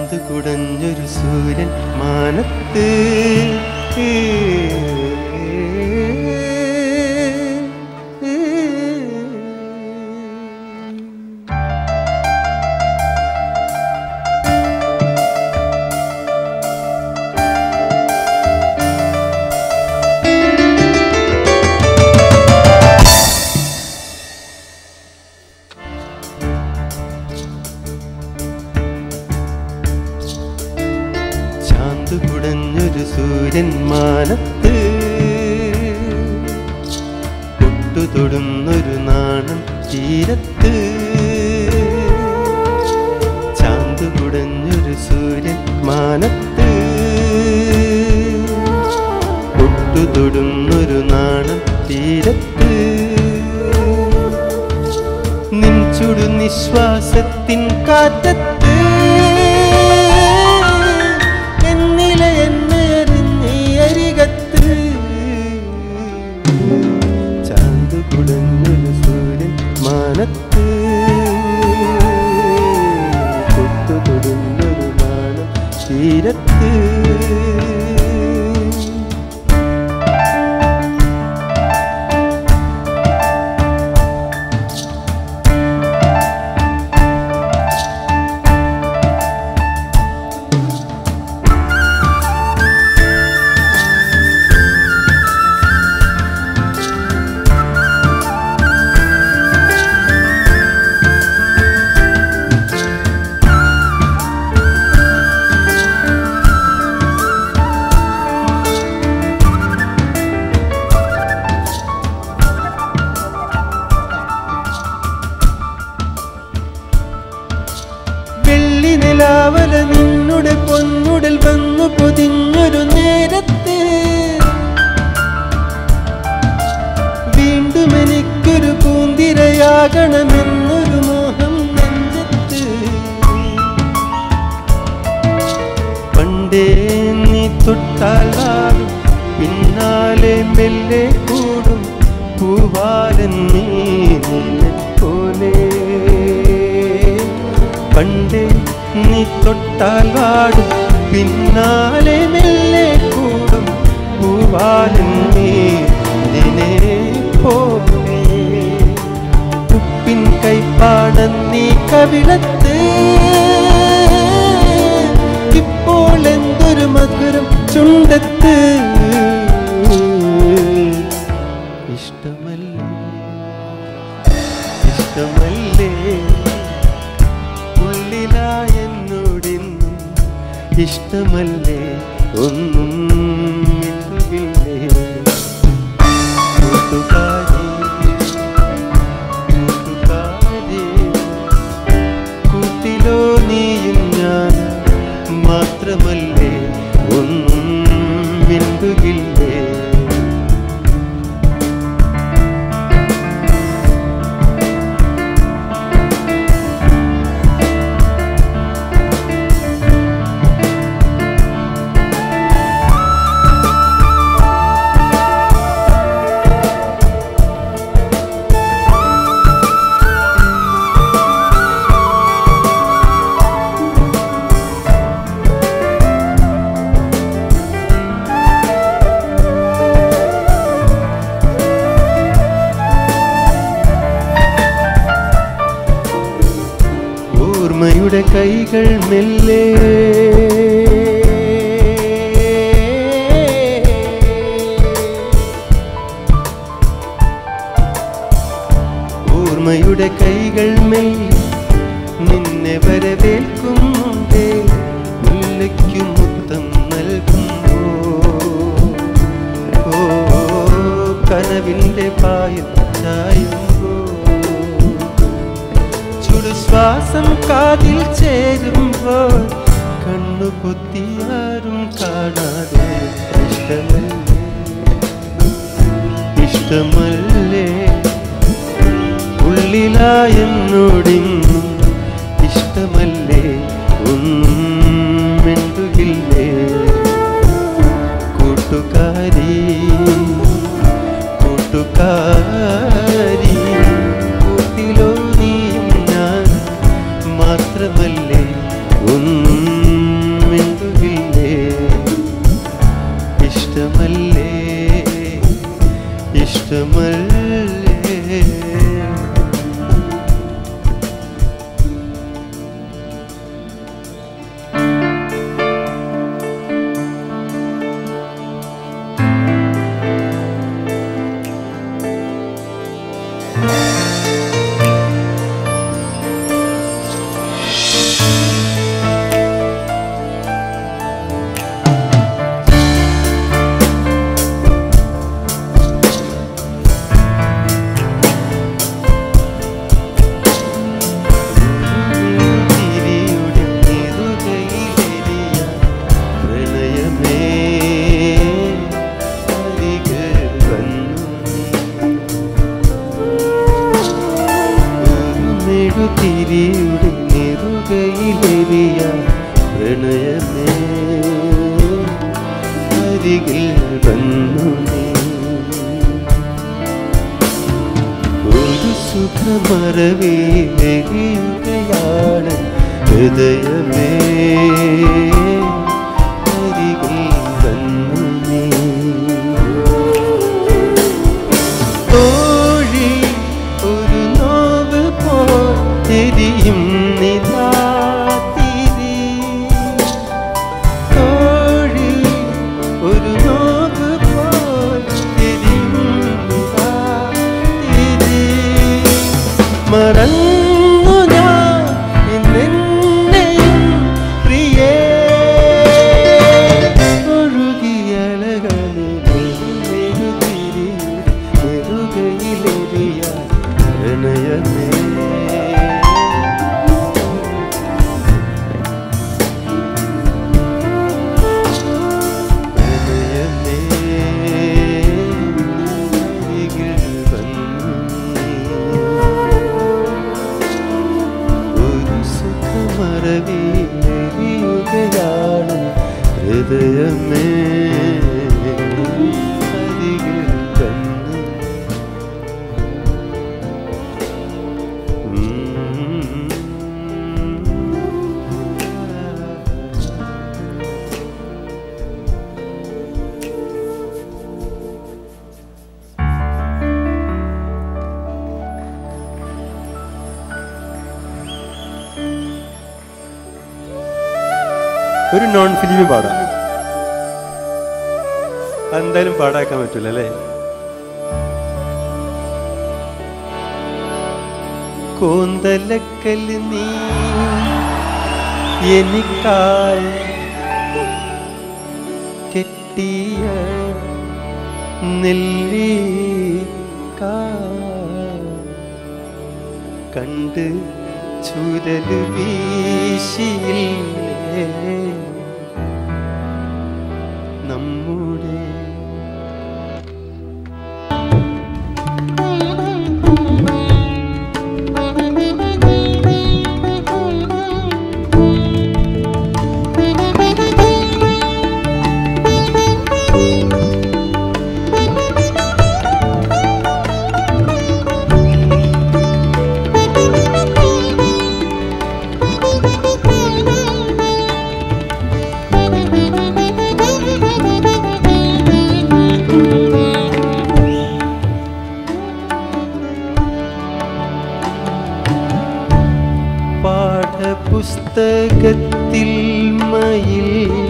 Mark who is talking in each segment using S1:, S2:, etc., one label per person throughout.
S1: ചാന്ത് കുടഞ്ഞൊരു സൂര്യൻ മാനത്ത് ചാന്ത് കുടഞ്ഞൊരു സൂര്യൻ മാനത്ത് പൊട്ടു തൊടുന്നൊരു നാണം തീരത്ത് ചാന്ത് കുടഞ്ഞൊരു സൂര്യൻ മാനത്ത് പൊട്ടു തൊടുന്നൊരു നാണം തീരത്ത് നിൻ ചുടു നിശ്വാസത്തിൻ കാറ്റത്ത് എന്നില എന്നെ അറിഞ്ഞീ അരികത്ത് ചാന്ത് കുടഞ്ഞൊരു സൂര്യൻ മാനത്ത് കൊത്തു തൊടുന്നൊരു നാണം തീരത്ത് വെള്ളി നിലാവല നിന്നുടെ പൊന്നുടൽ വന്നു പൊതിഞ്ഞൊരു നേരത്ത് വീണ്ടും എനിക്കൊരു പൂന്തിരയാകണമെന്നൊരു മോഹം നെഞ്ചത്ത് പണ്ടേ നീ തൊട്ടാൽ ആടും പിന്നാലെ മെല്ലെ കൂടും പൂവാലൻ നീ നിന്നെ പോലെ പണ്ടേ നീ തൊട്ടാൽ വാടും പിന്നാലെ മെല്ലെ കൂടും പൂവാലൻ നീ നിന്നെ പോലെ ഉപ്പിൻ കൈപ്പാടം നീ കവിളത്ത് ഇപ്പോൾ എന്തൊരു മധുരം ചുണ്ടത്ത് ഇഷ്ടമല്ലേ ഇഷ്ടമല്ലേ ഉള്ളിലായെന്നോടിന്നും ഇഷ്ടമല്ലേ ഒന്നും മിണ്ടുകില്ലേ കൂട്ടുകാരി കൂട്ടുകാരി കൂട്ടിലോ നീയും ഞാൻ മാത്രമല്ലേ ഒന്നും മിണ്ടുകില്ലേ ഓർമ്മയുടെ കൈകൾ മെല്ലെ ഓർമ്മയുടെ കൈകൾ മെല്ലെ നിന്നെ വരവേൽക്കും മുമ്പേ മുല്ലയ്ക്കു മുത്തം നൽകുമ്പോ ഓ കനവിന്റെ പായം ചായുമ്പോ ചുടുശ്വാസം കാതിൽ ചേരുമ്പോൾ കണ്ണു പൊത്തിയാരും കാണാതെ ഇഷ്ടമല്ലേ ഇഷ്ടമല്ലേ ഉള്ളിലായെന്നോടിന്നും ഇഷ്ടമല്ലേ ഒന്നും മിണ്ടുകില്ലേ കൂട്ടുകാരി കൂട്ടുകാരി കൂട്ടിലോ നീയും ഞാൻ മാത്രമല്ലേ ഒന്നും മെഴുതിരിയുടെ നെറുകയിലെറിയ പ്രണയമേ അരികിൽ വന്നു നീ ഒരു സുഖമറവിലെറിയുകയാണ് ഹൃദയമേ അരികിൽ വന്നു നീ തോഴി ഒരു നോവ് പോരിയും നിലാതിരി തോഴി ഒരു നോവ് പോരിയും നിലാതിരി മറന്നു ഞാൻ എന്നെന്നെയും പ്രിയേ ഒഴുകിയലകളിൽ മെഴുതിരി നെറുകയിലെറിയ പ്രണയമേ പ്രണയമേ അരികിൽ വന്നു നീ. ഒരു സുഖമറവിലെറിയുകയാണ് ഹൃദയമേ അരികിൽ വന്നു ഒരു നോൺ ഫിലിം പാടാം എന്തായാലും പാടാക്കാൻ പറ്റൂല അല്ലേ കോന്തലക്കൽ നീ എനിക്കായി കെട്ടിയ നെല്ലിക്ക കണ്ട് ചുരല് വീശിയില്ലേ നമ്മുടെ പാഠപുസ്തകത്തിൽ മയിൽ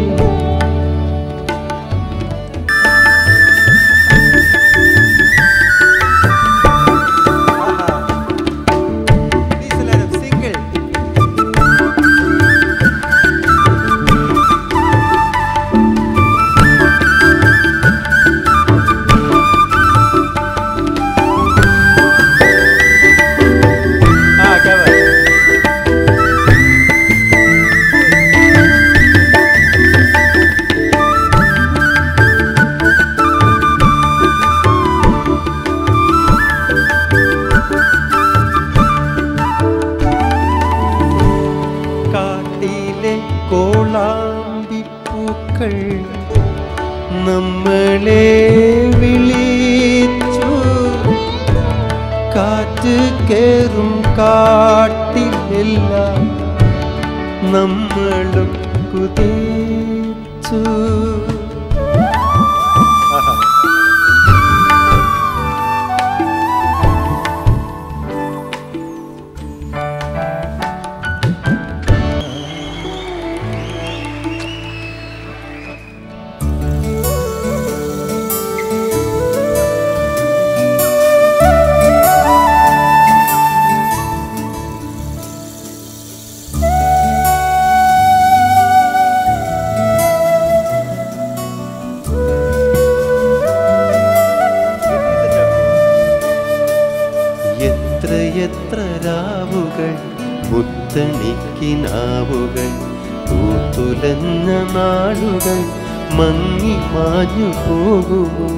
S1: ആ കവർ കാട്ടിലെ കോളാമ്പിപ്പൂക്കൾ നമ്മളെ വിളിച്ചു കാറ്റ് കേറും കാട്ടിലെല്ലാം നമ്മളും കുതിച്ചു ആഹാ. എത്ര എത്ര രാവുകൾ മുത്തണിക്കിനാവുകൾ പൂത്തുലഞ്ഞ നാളുകൾ മങ്ങി മാഞ്ഞു പോകുമോ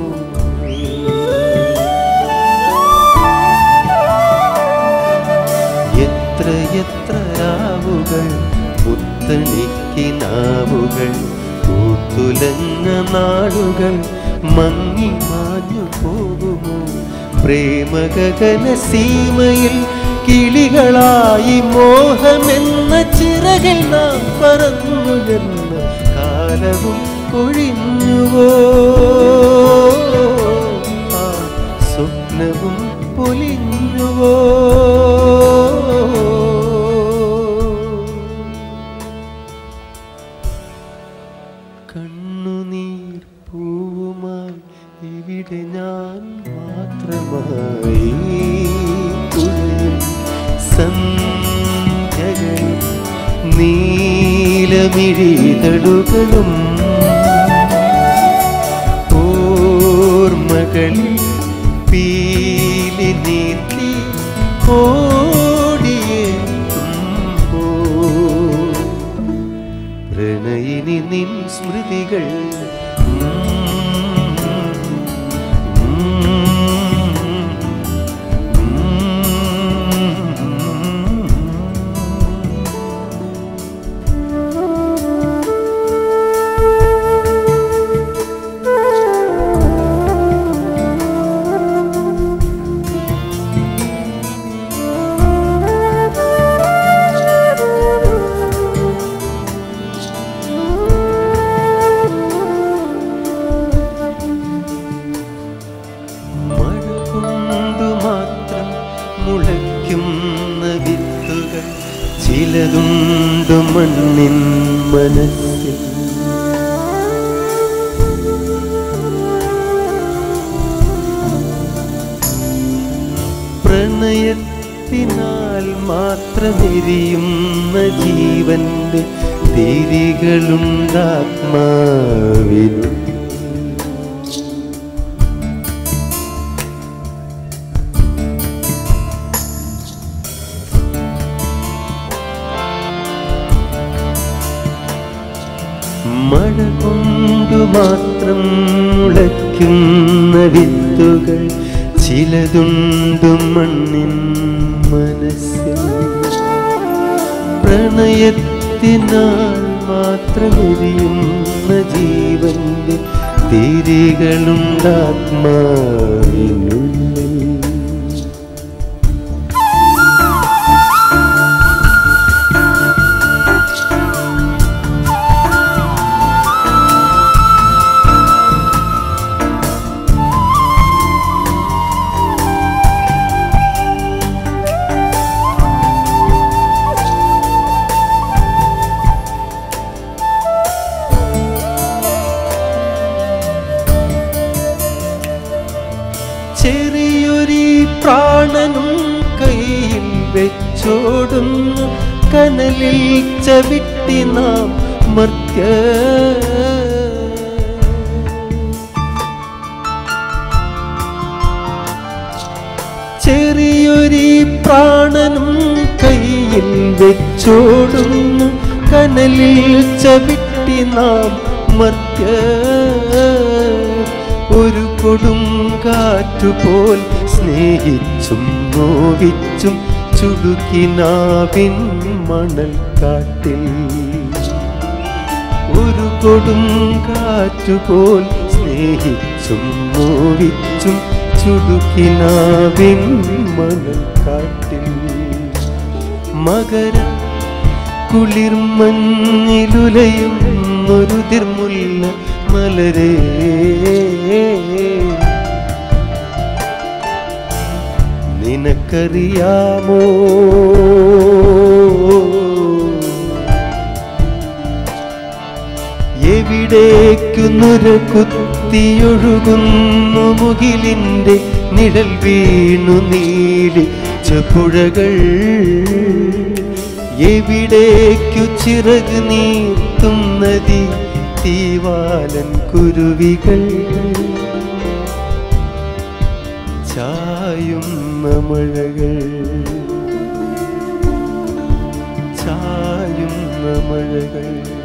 S1: എത്ര എത്രയെത്ര രാവുകൾ മുത്തണിക്കിനാവുകൾ പൂത്തുലഞ്ഞ നാളുകൾ മങ്ങി മാഞ്ഞു പോകുമോ പ്രേമഗഗന സീമയിൽ കിളികളായി മോഹമെന്ന ചിറകിൽ നാം പറന്നുയർന്ന കാലവും കൊഴിഞ്ഞുവോ ആ സ്വപ്നവും പൊലിഞ്ഞുവോ കണ്ണുനീർ പൂവുമായി ഇവിടെ ഞാൻ മാത്രമായി തുഴയും സന്ധ്യകളിൽ നീലമിഴിതടുകളും ഓർമ്മകളിൽ പീലി നീർത്തി ഓടിയെത്തുമ്പോ പ്രണയിനി നിൻ സ്മൃതികൾ മഴ കൊണ്ടു മാത്രം മുളയ്ക്കുന്ന വിത്തുകൾ ചിലതുണ്ടു മണ്ണിൻ മനസ്സിൽ പ്രണയത്തിനാൽ മാത്രമെരിയുന്ന ജീവന്റെ തിരികളുണ്ടാത്മാവിനും മഴ കൊണ്ടു മാത്രം മുളയ്ക്കുന്ന വിത്തുകൾ ചിലതുണ്ടു മണ്ണിൻ മനസ്സിൽ പ്രണയത്തിനാൽ മാത്രമെരിയുന്ന ജീവന്റെ തിരികളുണ്ടാത്മാവിനുള്ളിൽ ചെറിയൊരു പ്രാണനും കയ്യിൽ വെച്ചോടുന്നു കനലിൽ ചവിട്ടി നാം മർത്യ ചെറിയൊരു പ്രാണനും കയ്യിൽ വെച്ചോടുന്നു കനലിൽ ചവിട്ടി നാം മർത്യ ഒരു കൊടും കാറ്റുപോൽ സ്നേഹിച്ചും നോവിച്ചും ചുടുക്കിനാവിൻ മണൽ കാട്ടിൽ ഒരു കൊടും കാറ്റുപോൽ സ്നേഹിച്ചും നോവിച്ചും ചുടുക്കിനാവിൻ മണൽ കാട്ടിൽ മകര കുളിർമഞ്ഞിലുലയും ഒരു തിർമുല്ല മലരേ നിനക്കറിയാമോ എവിടേക്കു നുര കുത്തിയൊഴുകുന്നു മുകിലിന്റെ നിഴൽ വീണു നീലിച്ച പുഴകൾ എവിടേക്കു ചിറക് നീത്തും നദി തീവാലൻ കുരുവികൾ ചായുന്ന മഴകൾ ചായുന്ന മഴകൾ